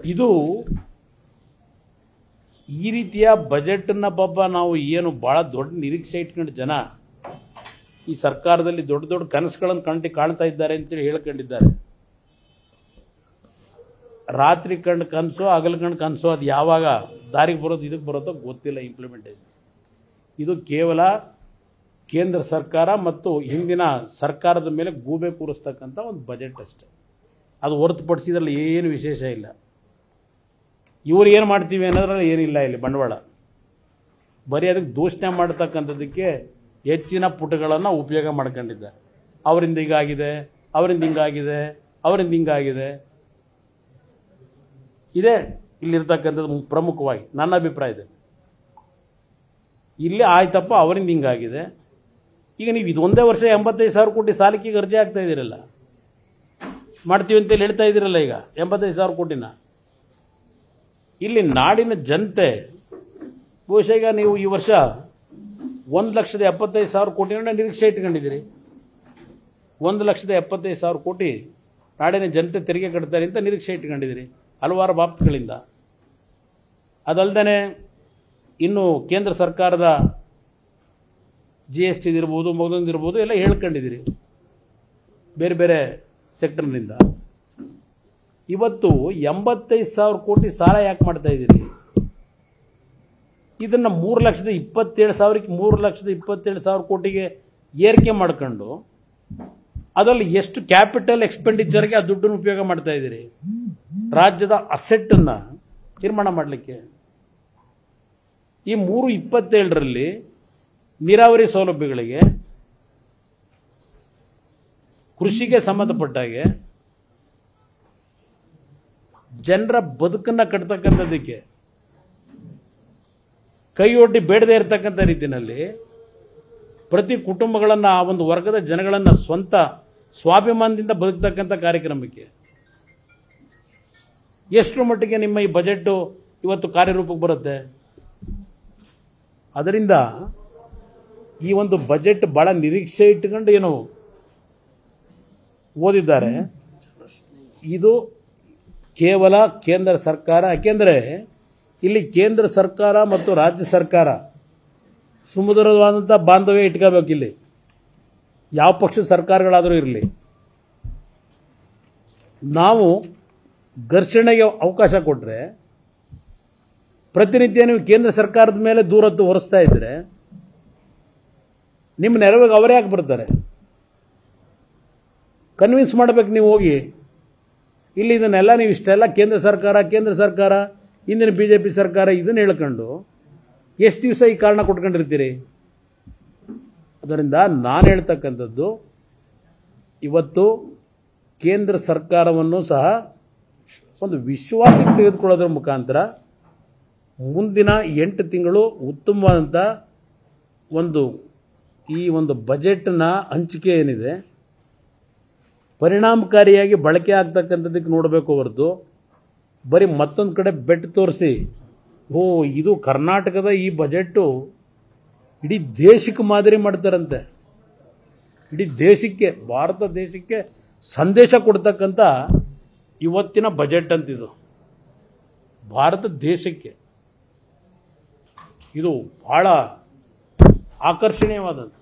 ಇದು ಈ ರೀತಿಯ ಬಜೆಟ್ನ ಪಾಪ ನಾವು ಏನು ಭಾಳ ದೊಡ್ಡ ನಿರೀಕ್ಷೆ ಇಟ್ಕೊಂಡು ಜನ ಈ ಸರ್ಕಾರದಲ್ಲಿ ದೊಡ್ಡ ದೊಡ್ಡ ಕನಸುಗಳನ್ನು ಕಂಡು ಕಾಣ್ತಾ ಇದ್ದಾರೆ ಅಂತೇಳಿ ಹೇಳ್ಕೊಂಡಿದ್ದಾರೆ ರಾತ್ರಿ ಕಂಡು ಕನಸು ಹಗಲು ಕಂಡು ಕನಸು ಅದು ಯಾವಾಗ ದಾರಿಗೆ ಬರೋದು ಇದಕ್ಕೆ ಬರೋದೋ ಗೊತ್ತಿಲ್ಲ ಇಂಪ್ಲಿಮೆಂಟೇಷನ್ ಇದು ಕೇವಲ ಕೇಂದ್ರ ಸರ್ಕಾರ ಮತ್ತು ಹಿಂದಿನ ಸರ್ಕಾರದ ಮೇಲೆ ಗೂಬೆ ಕೂರಿಸ್ತಕ್ಕಂಥ ಒಂದು ಬಜೆಟ್ ಅಷ್ಟೆ ಅದು ಹೊರತುಪಡಿಸಿದ್ರಲ್ಲಿ ಏನು ವಿಶೇಷ ಇಲ್ಲ ಇವ್ರು ಏನು ಮಾಡ್ತೀವಿ ಅನ್ನೋದ್ರಲ್ಲಿ ಏನಿಲ್ಲ ಇಲ್ಲಿ ಬಂಡವಾಳ ಬರೀ ಅದಕ್ಕೆ ದೂಷಣೆ ಮಾಡ್ತಕ್ಕಂಥದ್ದಕ್ಕೆ ಹೆಚ್ಚಿನ ಪುಟಗಳನ್ನು ಉಪಯೋಗ ಮಾಡ್ಕೊಂಡಿದ್ದಾರೆ ಅವರಿಂದ ಹೀಗಾಗಿದೆ ಅವರಿಂದ ಹಿಂಗಾಗಿದೆ ಅವರಿಂದ ಹಿಂಗಾಗಿದೆ ಇದೇ ಇಲ್ಲಿರ್ತಕ್ಕಂಥದ್ದು ಪ್ರಮುಖವಾಗಿ ನನ್ನ ಅಭಿಪ್ರಾಯದಲ್ಲಿ ಇಲ್ಲಿ ಆಯ್ತಪ್ಪ ಅವರಿಂದ ಹಿಂಗಾಗಿದೆ ಈಗ ನೀವು ಇದು ಒಂದೇ ವರ್ಷ ಎಂಬತ್ತೈದು ಸಾವಿರ ಕೋಟಿ ಸಾಲಕ್ಕೆ ಅರ್ಜಿ ಆಗ್ತಾ ಇದ್ದೀರಲ್ಲ ಮಾಡ್ತೀವಿ ಅಂತೇಳಿ ಹೇಳ್ತಾ ಇದ್ದೀರಲ್ಲ ಈಗ ಎಂಬತ್ತೈದು ಸಾವಿರ ಕೋಟಿನ ಇಲ್ಲಿ ನಾಡಿನ ಜನತೆ ಬಹುಶಃ ಈಗ ನೀವು ಈ ವರ್ಷ ಒಂದು ಲಕ್ಷದ ಎಪ್ಪತ್ತೈದು ಸಾವಿರ ಕೋಟಿನ ನಿರೀಕ್ಷೆ ಇಟ್ಕೊಂಡಿದ್ದೀರಿ ಒಂದು ಲಕ್ಷದ ಎಪ್ಪತ್ತೈದು ಸಾವಿರ ಕೋಟಿ ನಾಡಿನ ಜನತೆ ತೆರಿಗೆ ಕಟ್ತಾರೆ ಅಂತ ನಿರೀಕ್ಷೆ ಇಟ್ಕೊಂಡಿದ್ದೀರಿ ಹಲವಾರು ಬಾಬ್ತುಗಳಿಂದ ಅದಲ್ಲದೆ ಇನ್ನು ಕೇಂದ್ರ ಸರ್ಕಾರದ ಜಿ ಎಸ್ ಟಿ ಇರ್ಬೋದು ಮಗದೊಂದಿರ್ಬೋದು ಎಲ್ಲ ಹೇಳ್ಕೊಂಡಿದ್ದೀರಿ ಬೇರೆ ಬೇರೆ ಸೆಕ್ಟರ್ನಿಂದ ಇವತ್ತು ಎಂಬತ್ತೈದು ಸಾವಿರ ಕೋಟಿ ಸಾಲ ಯಾಕೆ ಮಾಡ್ತಾ ಇದ್ದೀರಿ ಇದನ್ನು ಮೂರು ಲಕ್ಷದ ಇಪ್ಪತ್ತೇಳು ಸಾವಿರಕ್ಕೆ ಮೂರು ಲಕ್ಷದ ಇಪ್ಪತ್ತೇಳು ಸಾವಿರ ಕೋಟಿಗೆ ಏರಿಕೆ ಮಾಡ್ಕೊಂಡು ಅದರಲ್ಲಿ ಎಷ್ಟು ಕ್ಯಾಪಿಟಲ್ ಎಕ್ಸ್ಪೆಂಡಿಚರ್ಗೆ ಆ ದುಡ್ಡನ್ನು ಉಪಯೋಗ ಮಾಡ್ತಾ ಇದ್ದೀರಿ ರಾಜ್ಯದ ಅಸೆಟ್ಟನ್ನು ನಿರ್ಮಾಣ ಮಾಡಲಿಕ್ಕೆ ಈ ಮೂರು ಇಪ್ಪತ್ತೇಳರಲ್ಲಿ ನೀರಾವರಿ ಸೌಲಭ್ಯಗಳಿಗೆ ಕೃಷಿಗೆ ಸಂಬಂಧಪಟ್ಟಾಗೆ ಜನರ ಬದುಕನ್ನು ಕಟ್ತಕ್ಕಂಥದ್ದಕ್ಕೆ ಕೈಯೊಡ್ಡಿ ಬೇಡದೇ ಇರತಕ್ಕಂಥ ರೀತಿಯಲ್ಲಿ ಪ್ರತಿ ಕುಟುಂಬಗಳನ್ನು ಆ ಒಂದು ವರ್ಗದ ಜನಗಳನ್ನು ಸ್ವಂತ ಸ್ವಾಭಿಮಾನದಿಂದ ಬದುಕ್ತಕ್ಕಂಥ ಕಾರ್ಯಕ್ರಮಕ್ಕೆ ಎಷ್ಟು ಮಟ್ಟಿಗೆ ನಿಮ್ಮ ಈ ಬಜೆಟ್ಟು ಇವತ್ತು ಕಾರ್ಯರೂಪಕ್ಕೆ ಬರುತ್ತೆ ಅದರಿಂದ ಈ ಒಂದು ಬಜೆಟ್ ಬಹಳ ನಿರೀಕ್ಷೆ ಇಟ್ಟುಕೊಂಡು ಏನು ಓದಿದ್ದಾರೆ ಇದು ಕೇವಲ ಕೇಂದ್ರ ಸರ್ಕಾರ ಯಾಕೆಂದರೆ ಇಲ್ಲಿ ಕೇಂದ್ರ ಸರ್ಕಾರ ಮತ್ತು ರಾಜ್ಯ ಸರ್ಕಾರ ಸುಮಧುರವಾದಂಥ ಬಾಂಧವ್ಯ ಇಟ್ಕೋಬೇಕು ಇಲ್ಲಿ ಯಾವ ಪಕ್ಷದ ಸರ್ಕಾರಗಳಾದರೂ ಇರಲಿ ನಾವು ಘರ್ಷಣೆಗೆ ಅವಕಾಶ ಕೊಟ್ಟರೆ ಪ್ರತಿನಿತ್ಯ ನೀವು ಕೇಂದ್ರ ಸರ್ಕಾರದ ಮೇಲೆ ದೂರತ್ತು ಹೊರಿಸ್ತಾ ಇದ್ದರೆ ನಿಮ್ಮ ನೆರವಿಗೆ ಅವರೇ ಯಾಕೆ ಬರ್ತಾರೆ ಕನ್ವಿನ್ಸ್ ಮಾಡಬೇಕು ನೀವು ಹೋಗಿ ಇಲ್ಲಿ ಇದನ್ನೆಲ್ಲ ನೀವು ಇಷ್ಟೆಲ್ಲ ಕೇಂದ್ರ ಸರ್ಕಾರ ಕೇಂದ್ರ ಸರ್ಕಾರ ಇಂದಿನ ಬಿ ಜೆ ಪಿ ಸರ್ಕಾರ ಇದನ್ನು ಹೇಳ್ಕೊಂಡು ಎಷ್ಟು ದಿವಸ ಈ ಕಾರಣ ಕೊಟ್ಕೊಂಡಿರ್ತೀರಿ ಅದರಿಂದ ನಾನು ಹೇಳ್ತಕ್ಕಂಥದ್ದು ಇವತ್ತು ಕೇಂದ್ರ ಸರ್ಕಾರವನ್ನು ಸಹ ಒಂದು ವಿಶ್ವಾಸಕ್ಕೆ ತೆಗೆದುಕೊಳ್ಳೋದ್ರ ಮುಖಾಂತರ ಮುಂದಿನ ಎಂಟು ತಿಂಗಳು ಉತ್ತಮವಾದಂಥ ಒಂದು ಈ ಒಂದು ಬಜೆಟ್ನ ಹಂಚಿಕೆ ಏನಿದೆ ಪರಿಣಾಮಕಾರಿಯಾಗಿ ಬಳಕೆ ಆಗ್ತಕ್ಕಂಥದ್ದಕ್ಕೆ ನೋಡಬೇಕು ಹೊರತು ಬರೀ ಮತ್ತೊಂದು ಕಡೆ ಬೆಟ್ ತೋರಿಸಿ ಓ ಇದು ಕರ್ನಾಟಕದ ಈ ಬಜೆಟ್ಟು ಇಡೀ ದೇಶಕ್ಕೆ ಮಾದರಿ ಮಾಡ್ತಾರಂತೆ ಇಡೀ ದೇಶಕ್ಕೆ ಭಾರತ ದೇಶಕ್ಕೆ ಸಂದೇಶ ಕೊಡ್ತಕ್ಕಂಥ ಇವತ್ತಿನ ಬಜೆಟ್ ಅಂತಿದು ಭಾರತ ದೇಶಕ್ಕೆ ಇದು ಬಹಳ ಆಕರ್ಷಣೀಯವಾದಂಥ